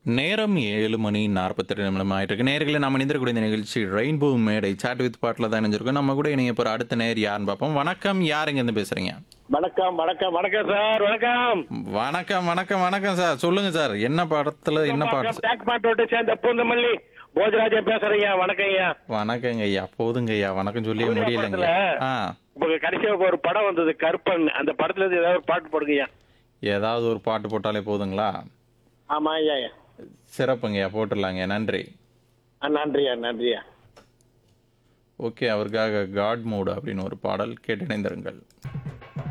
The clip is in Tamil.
நேரம் ஏழு மணி நாற்பத்தெட்டு நிமிடம் ஆயிட்டு இருக்கு நேர்களை நாம் இணைந்திருக்கூடிய இந்த நிகழ்ச்சி ரெயின்போ மேடை சாட் வித் பாட்டில் தான் இணைஞ்சிருக்கோம் நம்ம கூட இணைய போகிற அடுத்த நேர் யாருன்னு பார்ப்போம் வணக்கம் யார் இருந்து பேசுறீங்க வணக்கம் வணக்கம் வணக்கம் சார் வணக்கம் வணக்கம் வணக்கம் வணக்கம் சார் சொல்லுங்க சார் என்ன படத்துல என்ன பாட்டு டேக் பாட்டோட்டு சேர்ந்த பூந்தமல்லி போஜராஜன் பேசுறீங்க வணக்கம் ஐயா வணக்கங்க ஐயா போதுங்க ஐயா வணக்கம் சொல்லியே சூர்யா முடியலங்க படத்துல ஆ இப்போ கடைசியா ஒரு படம் வந்தது கருப்பன் அந்த படத்துல இருந்து ஏதாவது ஒரு பாட்டு போடுங்க ஐயா ஏதாவது ஒரு பாட்டு போட்டாலே போதுங்களா ஆமா ஐயா ஐயா சிறப்புங்கய்யா போட்டுடலாங்க நன்றி ஆ, நன்றியா நன்றியா ஓகே அவருக்காக காட் மூட் அப்படின்னு ஒரு பாடல் கேட்டு இணைந்திருங்கள்